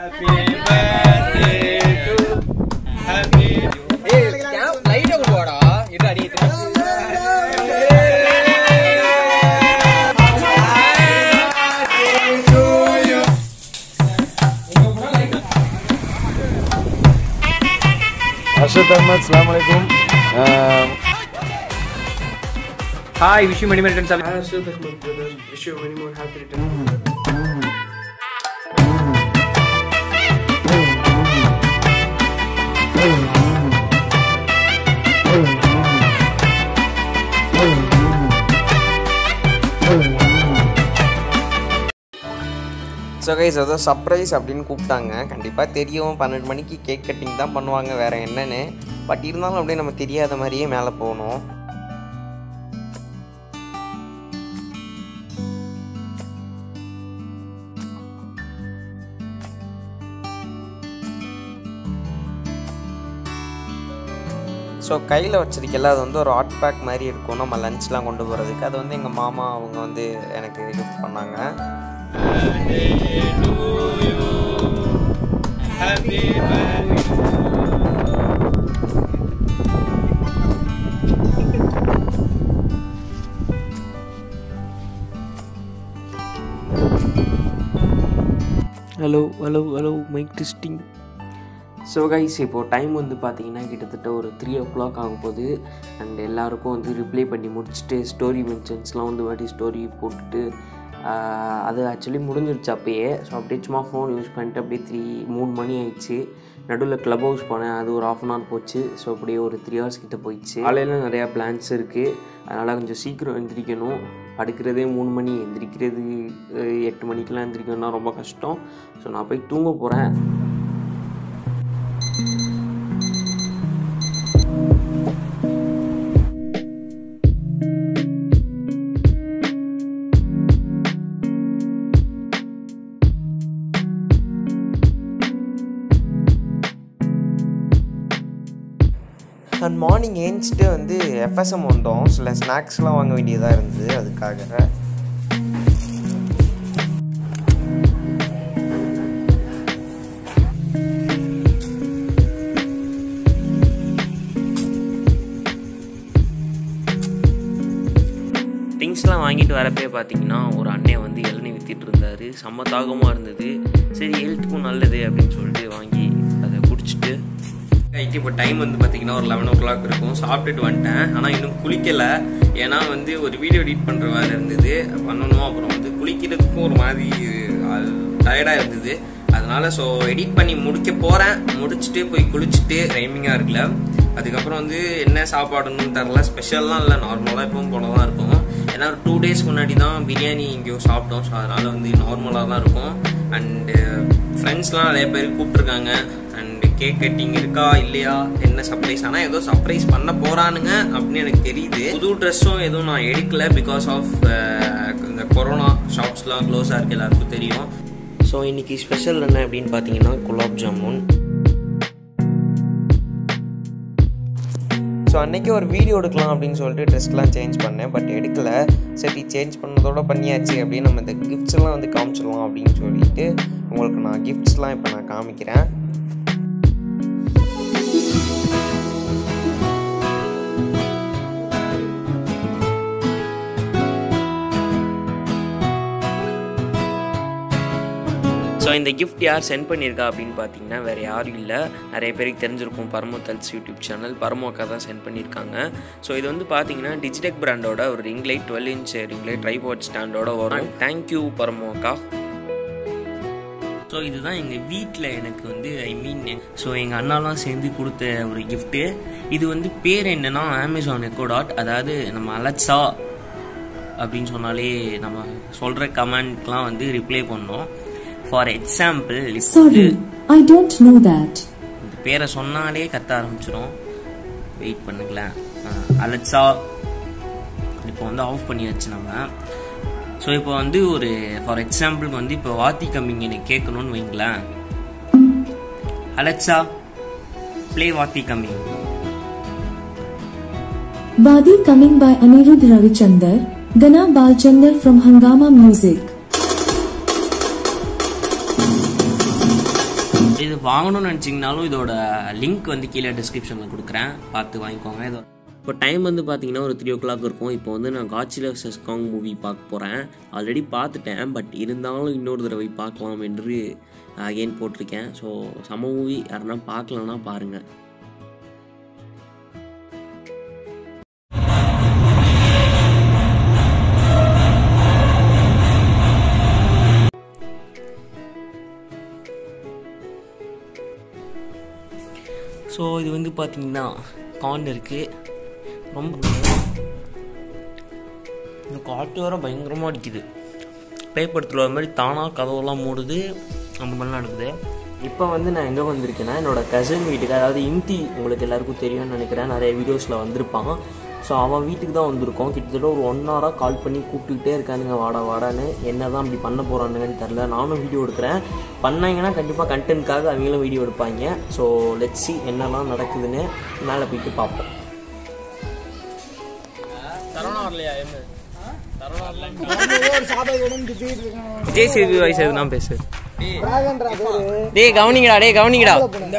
லைட்டை கொண்டு வாடா இரு அடி அர்ஷத் அஹமத் அஸ்லாம் வலைக்கும் hi wish you many many returns I also thank my brother. Wish you many more happy returns. So guys ஏதோ சர்ப்ரைஸ் அப்படின்னு கூப்பிட்டாங்க கண்டிப்பாக தெரியும் பன்னெண்டு மணிக்கு கேக் கட்டிங் தான் பண்ணுவாங்க வேறு என்னன்னு பட் இருந்தாலும் அப்படியே நம்ம தெரியாத மாதிரியே மேலே போகணும் ஸோ கையில் வச்சிருக்கல அது வந்து ஒரு ஹாட் பேக் மாதிரி இருக்கும் நம்ம லஞ்ச்லாம் கொண்டு போகிறதுக்கு அது வந்து எங்கள் மாமா அவங்க வந்து எனக்கு கிஃப்ட் பண்ணாங்க hello hello hello mic testing so guys இப்போது டைம் வந்து பார்த்தீங்கன்னா கிட்டத்தட்ட ஒரு த்ரீ ஓ கிளாக் ஆகும் போது அண்ட் எல்லாருக்கும் வந்து ரிப்ளை பண்ணி முடிச்சுட்டு ஸ்டோரி மென்ஷன்ஸ்லாம் வந்து வாட்டி ஸ்டோரி போட்டுட்டு ஆஹ், அது ஆக்சுவலி முடிஞ்சிருச்சு அப்பயே ஸோ அப்படியே சும்மா ஃபோன் யூஸ் பண்ணிட்டு அப்படியே த்ரீ மூணு மணி ஆயிடுச்சு நடுவில் க்ளப் ஹவுஸ் போனேன் அது ஒரு ஆஃப் அன் ஹவர் போச்சு ஸோ அப்படியே ஒரு த்ரீ ஹவர்ஸ் கிட்ட போயிடுச்சு காலையில் நிறையா பிளான்ஸ் இருக்குது அதனால் கொஞ்சம் சீக்கிரம் எந்திரிக்கணும் படுக்கிறதே மூணு மணி எந்திரிக்கிறது அஹ், எட்டு மணிக்கெலாம் எந்திரிக்கணும்னா ரொம்ப கஷ்டம் ஸோ நான் போய் தூங்க போகிறேன் அண்ட் மார்னிங் ஏஞ்சிட்டு வந்து எஃப்எஸ்எம் வந்தோம் சில ஸ்நாக்ஸ்லாம் வாங்க வேண்டியதாக இருந்தது அதுக்காக திங்ஸ்லாம் வாங்கிட்டு வரப்பே பார்த்தீங்கன்னா ஒரு அண்ணன் வந்து இளநீ வித்திட்டு இருந்தார் செம்ம தாகமாக இருந்தது சரி ஹெல்த்துக்கும் நல்லது அப்படின்னு சொல்லிட்டு வாங்கி அதை குடிச்சிட்டு ரைட் இப்போ டைம் வந்து பார்த்தீங்கன்னா ஒரு லெவன் ஓ கிளாக் இருக்கும் சாப்பிட்டுட்டு வந்துட்டேன் ஆனால் இன்னும் குளிக்கலை ஏன்னா வந்து ஒரு வீடியோ எடிட் பண்ணுற வேலை இருந்தது பண்ணணும் அப்புறம் வந்து குளிக்கிறதுக்கும் ஒரு மாதிரி டயர்டாக இருந்தது அதனால ஸோ எடிட் பண்ணி முடிக்க போகிறேன் முடிச்சுட்டு போய் குளிச்சுட்டு ரைமிங்காக இருக்குல்ல அதுக்கப்புறம் வந்து என்ன சாப்பாடுன்னு தெரில ஸ்பெஷல்லாம் இல்லை நார்மலாக எப்பவும் போல தான் இருக்கும் ஏன்னா ஒரு டூ டேஸ் முன்னாடி தான் பிரியாணி எங்கேயோ சாப்பிட்டோம் ஸோ அதனால் வந்து நார்மலாக தான் இருக்கும் அண்டு ஃப்ரெண்ட்ஸ்லாம் நிறைய பேர் கூப்பிட்ருக்காங்க அண்டு கேக் கட்டிங் இருக்கா இல்லையா என்ன சர்ப்ரைஸ் ஆனால் ஏதோ சர்ப்ரைஸ் பண்ண போகிறானுங்க அப்படின்னு எனக்கு தெரியுது புது ட்ரெஸ்ஸும் எதுவும் நான் எடுக்கல பிகாஸ் ஆஃப் இந்த கொரோனா ஷாப்ஸ்லாம் க்ளோஸாக இருக்குது எல்லாருக்கும் தெரியும் ஸோ இன்னைக்கு ஸ்பெஷல் என்ன அப்படின்னு பார்த்தீங்கன்னா குலாப் ஜாமுன் ஸோ அன்றைக்கி ஒரு வீடியோ எடுக்கலாம் அப்படின்னு சொல்லிட்டு ட்ரெஸ்லாம் சேஞ்ச் பண்ணேன் பட் எடுக்கலை சரி சேஞ்ச் பண்ணதோட பண்ணியாச்சு அப்படின்னு நம்ம இந்த கிஃப்ட்ஸ்லாம் வந்து காமிச்சிடலாம் அப்படின்னு சொல்லிட்டு உங்களுக்கு நான் கிஃப்ட்ஸ்லாம் இப்போ நான் காமிக்கிறேன் ஸோ இந்த gift யார் சென்ட் பண்ணியிருக்கா அப்படின்னு பார்த்தீங்கன்னா வேறு யாரும் இல்லை நிறைய பேருக்கு தெரிஞ்சிருக்கும் பரமோ தல்ஸ் யூடியூப் சேனல் பரமோ அக்கா தான் சென்ட் பண்ணியிருக்காங்க ஸோ இது வந்து பார்த்தீங்கன்னா டிஜிடெக் பிராண்டோட ஒரு ring light twelve inch ring light tripod ஸ்டாண்டோட வரும் தேங்க்யூ பரமோ அக்கா ஸோ இதுதான் எங்கள் வீட்டில் எனக்கு வந்து ஐ மீன் ஸோ எங்கள் அண்ணாலாம் சேர்ந்து கொடுத்த ஒரு gift இது வந்து பேர் என்னன்னா அமேசான் எக்கோ டாட் அதாவது நம்ம அலெக்ஸா அப்படின்னு சொன்னாலே நம்ம சொல்கிற கமெண்ட்லாம் வந்து ரிப்ளை பண்ணோம் for example Sorry, I don't know that. இந்த பேரை சொன்னாலே கத்த ஆரம்பிச்சிடும் வெயிட் பண்ணுங்களேன் அலெக்ஸா இப்போ வந்து ஆஃப் பண்ணியாச்சு நம்ம ஸோ இப்போ வந்து ஒரு ஃபார் எக்ஸாம்பிளுக்கு வந்து இப்போ வாத்தி கம்மிங் எனக்கு கேட்கணும்னு வைங்களேன் Alexa play Vaathi coming Badi coming by Anirudh Ravichandar, Gana Balchandar from Hangama Music. இது வாங்கணும்னு நினச்சிங்கனாலும் இதோட லிங்க் வந்து கீழே டிஸ்கிரிப்ஷனில் கொடுக்குறேன் பார்த்து வாங்கிக்கோங்க இதோ இப்போ டைம் வந்து பார்த்தீங்கன்னா ஒரு த்ரீ ஓ கிளாக் இருக்கும் இப்போ வந்து நான் காட்சில வர்சஸ் காங் மூவி பார்க்க போகிறேன் ஆல்ரெடி பார்த்துட்டேன் பட் இருந்தாலும் இன்னொரு தடவை பார்க்கலாம் என்று அகைன் போட்டிருக்கேன் ஸோ சம மூவி யாருன்னா பார்க்கலன்னா பாருங்கள் ஸோ இது வந்து பார்த்தீங்கன்னா கார்ன் இருக்குது ரொம்ப இந்த காற்று வர பயங்கரமாக அடிக்குது பேப்படத்தில் வர மாதிரி தானாக கதவெல்லாம் மூடுது அந்த மாதிரிலாம் நடக்குது இப்போ வந்து நான் எங்கே வந்திருக்கேன்னா என்னோடய கசின் வீட்டுக்கு அதாவது இந்தி உங்களுக்கு எல்லாருக்கும் தெரியும்னு நினைக்கிறேன் நிறைய வீடியோஸில் வந்திருப்பான் ஸோ அவன் வீட்டுக்கு தான் வந்திருக்கோம் கிட்டத்தட்ட ஒரு ஒன் ஹவராக கால் பண்ணி கூப்பிட்டுக்கிட்டே இருக்கானுங்க வாடா வாடான்னு என்ன தான் அப்படி பண்ண போகிறானுங்கன்னு தெரில நானும் வீடியோ எடுக்கிறேன் பண்ணாங்கன்னா கண்டிப்பாக கண்டென்ட்காக அவங்களும் வீடியோ எடுப்பாங்க ஸோ லெட்ஸி என்னெல்லாம் நடக்குதுன்னு மேலே போயிட்டு பார்ப்போம் ஜே சேது வயசு எதுனா பேசு டேய் கவனிங்கடா டேய் கவனிங்கடா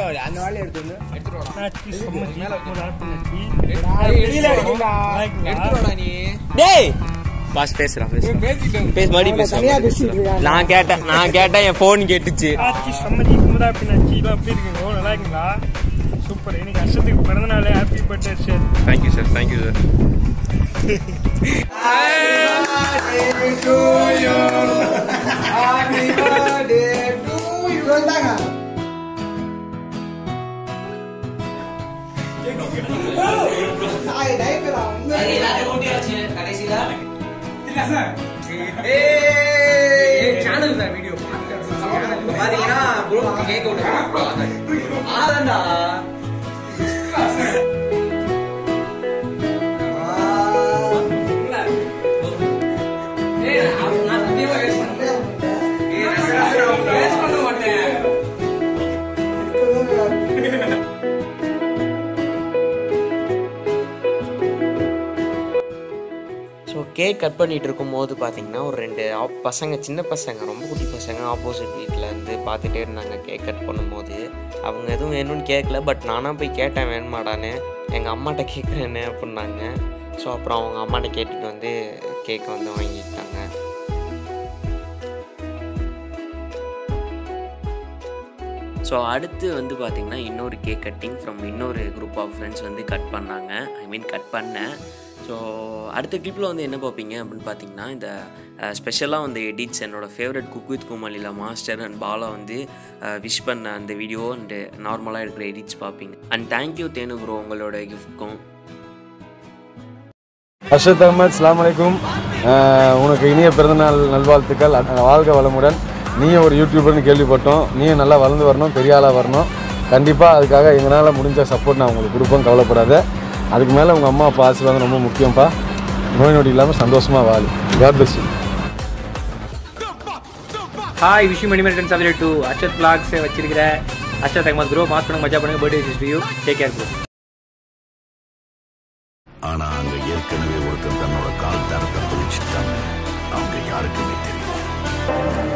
டேய் பாஸ் பேசுறா பேசு பேசு மறுபடி பேசு நான் கேட்டேன் நான் கேட்டேன் என் ஃபோன் கேட்டுச்சு ஆச்சி சம்மதி குமுதா பின்னாச்சி எல்லாம் எப்படி இருக்கீங்க நல்லா இருக்கீங்களா சூப்பர் இன்னைக்கு அஷ்டத்துக்கு பிறந்த நாள் happy birthday sir thank you sir thank you sir channel தான் வீடியோ பாத்தீங்கன்னா ப்ரோ கேக் ஆதண்டா ஸோ கேக் கட் பண்ணிட்டு இருக்கும்போது பார்த்தீங்கன்னா ஒரு ரெண்டு ஆப்- பசங்க சின்ன பசங்க ரொம்ப குட்டி பசங்க ஆப்போசிட் வீட்டில் இருந்து பார்த்துட்டே இருந்தாங்க கேக் கட் பண்ணும்போது அவங்க எதுவும் வேணும்னு கேட்கல பட் நானாக போய் கேட்டேன் வேணுமாடான்னு எங்கள் அம்மாட்ட கேட்குறேன்னு அப்படின்னாங்க ஸோ அப்புறம் அவங்க அம்மாட்ட கேட்டுட்டு வந்து கேக்கை வந்து வாங்கிக்கிட்டாங்க ஸோ அடுத்து வந்து பார்த்திங்கன்னா இன்னொரு கேக் கட்டிங் ஃப்ரம் இன்னொரு குரூப் ஆஃப் ஃப்ரெண்ட்ஸ் வந்து கட் பண்ணாங்க ஐ மீன் கட் பண்ணேன் ஸோ அடுத்த கிளிப்பில் வந்து என்ன பார்ப்பீங்க அப்படின்னு பார்த்தீங்கன்னா இந்த ஸ்பெஷலாக வந்து எடிட்ஸ் என்னோடய ஃபேவரட் குக் வித் குமாலியில் மாஸ்டர் அண்ட் பாலா வந்து விஷ் பண்ண அந்த வீடியோ அண்டு நார்மலாக இருக்கிற எடிட்ஸ் பார்ப்பீங்க அண்ட் தேங்க்யூ தேனு ப்ரோ உங்களோட கிஃப்ட்க்கும் அர்ஷத் அகமத் ஸ்லாம் அலைக்கும் அஹ் உனக்கு இனிய பிறந்தநாள் நல்வாழ்த்துக்கள் அஹ் வாழ்க வளமுடன் நீயும் ஒரு யூடியூபர்னு கேள்விப்பட்டோம் நீயும் நல்லா வளர்ந்து வரணும் பெரிய ஆளாக வரணும் கண்டிப்பாக அதுக்காக எங்களால் முடிஞ்ச சப்போர்ட் நான் உங்களுக்கு கொடுப்போம் கவலைப்படாத அதுக்கு மேலே உங்கள் அம்மா அப்பா ஆசீர்வாதம் ரொம்ப முக்கியம்ப்பா நோய் நொடி இல்லாமல் சந்தோஷமாக வாழு காட் பிளஸ் யூ ஹாய் விஷயம் மணி ரிட்டர்ன்ஸ் அவைல் டு அர்ஷத் பிளாக்ஸ் வச்சிருக்கிற அர்ஷத் அகமத் ப்ரோ மாஸ் பண்ணுங்க மஜா பண்ணுங்க birthday wishes you take care bro ஆனா அங்க ஏற்கனவே ஒருத்தன் தன்னோட கால் தரத்தை பிடிச்சிட்டாங்க அவங்க யாருக்குமே தெரியும்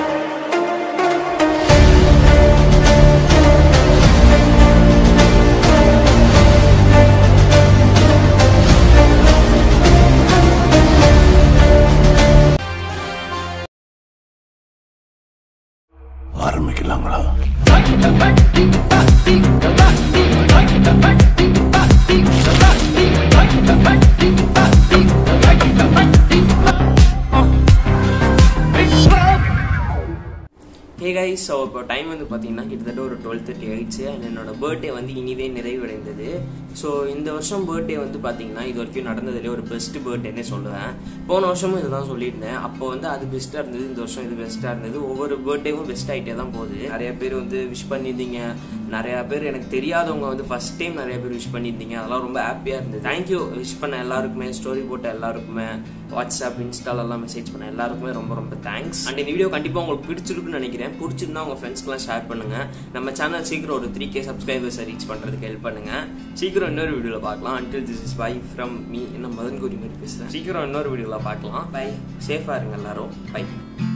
ஆரம்பிக்கலாங்களா ஹே கைஸ் ஸோ இப்போ டைம் வந்து பார்த்தீங்கன்னா கிட்டத்தட்ட ஒரு டுவெல் தேர்ட்டி ஆயிடுச்சு அண்ட் என்னோட பர்த்டே வந்து இனிதே நிறைவடைந்தது ஸோ இந்த வருஷம் பர்த்டே வந்து பார்த்தீங்கன்னா இது வரைக்கும் நடந்ததுலேயே ஒரு பெஸ்ட் பர்த்டேனே சொல்லுவேன் போன வருஷமும் இதுதான் சொல்லியிருந்தேன் அப்போ வந்து அது பெஸ்ட்டாக இருந்தது இந்த வருஷம் இது பெஸ்ட்டாக இருந்தது ஒவ்வொரு பர்த்டேவும் பெஸ்ட் ஆகிட்டே தான் போகுது நிறைய பேர் வந்து விஷ் பண்ணியிருந்தீங்க நிறைய பேர் எனக்கு தெரியாதவங்க வந்து ஃபர்ஸ்ட் டைம் நிறைய பேர் விஷ் பண்ணியிருந்தீங்க அதெல்லாம் ரொம்ப ஹாப்பியாக இருந்தது தேங்க்யூ விஷ் பண்ண எல்லாருக்குமே ஸ்டோரி போட்ட எல்லாருக்குமே வாட்ஸ்அப் இன்ஸ்டாலெல்லாம் மெசேஜ் பண்ண எல்லாருக்குமே ரொம்ப ரொம்ப தேங்க்ஸ் அண்ட் இந்த வீடியோ கண்டிப்பாக உங்களுக்கு பிடிச்சிருக்குன்னு நினைக்கிறேன் பிடிச்சிருந்தா உங்கள் ஃப்ரெண்ட்ஸ்க்குலாம் ஷேர் பண்ணுங்க நம்ம சேனல் சீக்கிரம் ஒரு த்ரீ கே சப்ஸ்கிரைபர்ஸை ரீச் பண்ணுறதுக்கு ஹெல்ப் பண்ணுங்க சீக்கிரம் இன்னொரு வீடியோவில் பார்க்கலாம் until this is bye from me என்ன மதன் கோரி மாதிரி பேசுகிறேன் சீக்கிரம் இன்னொரு வீடியோவில் பார்க்கலாம் பை சேஃபாக இருங்க எல்லாரும் பை